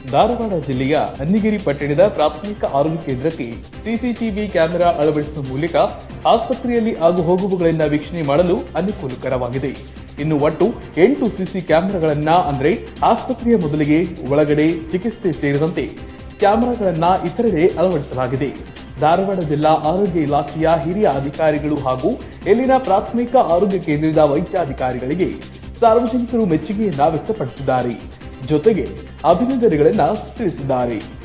ಧಾರವಾಡ ಜಿಲ್ಲೆಯ ಅನ್ನಿಗಿರಿ ಪಟ್ಟಣದ ಪ್ರಾಥಮಿಕ ಆರೋಗ್ಯ ಕೇಂದ್ರಕ್ಕೆ ಸಿಸಿಟಿವಿ ಕ್ಯಾಮೆರಾ ಅಳವಡಿಸುವ ಮೂಲಕ ಆಸ್ಪತ್ರೆಯಲ್ಲಿ ಆಗು ಹೋಗುವುಗಳನ್ನು ವೀಕ್ಷಣೆ ಮಾಡಲು ಅನುಕೂಲಕರವಾಗಿದೆ ಇನ್ನು ಒಟ್ಟು ಎಂಟು ಸಿಸಿ ಕ್ಯಾಮೆರಾಗಳನ್ನ ಅಂದ್ರೆ ಆಸ್ಪತ್ರೆಯ ಮೊದಲಿಗೆ ಒಳಗಡೆ ಚಿಕಿತ್ಸೆ ಸೇರಿದಂತೆ ಕ್ಯಾಮೆರಾಗಳನ್ನ ಇತರೆಡೆ ಅಳವಡಿಸಲಾಗಿದೆ ಧಾರವಾಡ ಜಿಲ್ಲಾ ಆರೋಗ್ಯ ಇಲಾಖೆಯ ಹಿರಿಯ ಅಧಿಕಾರಿಗಳು ಹಾಗೂ ಇಲ್ಲಿನ ಪ್ರಾಥಮಿಕ ಆರೋಗ್ಯ ಕೇಂದ್ರದ ವೈದ್ಯಾಧಿಕಾರಿಗಳಿಗೆ ಸಾರ್ವಜನಿಕರು ಮೆಚ್ಚುಗೆಯನ್ನ ವ್ಯಕ್ತಪಡಿಸಿದ್ದಾರೆ ಜೊತೆಗೆ ಅಭಿನಂದನೆಗಳನ್ನ ತಿಳಿಸಿದ್ದಾರೆ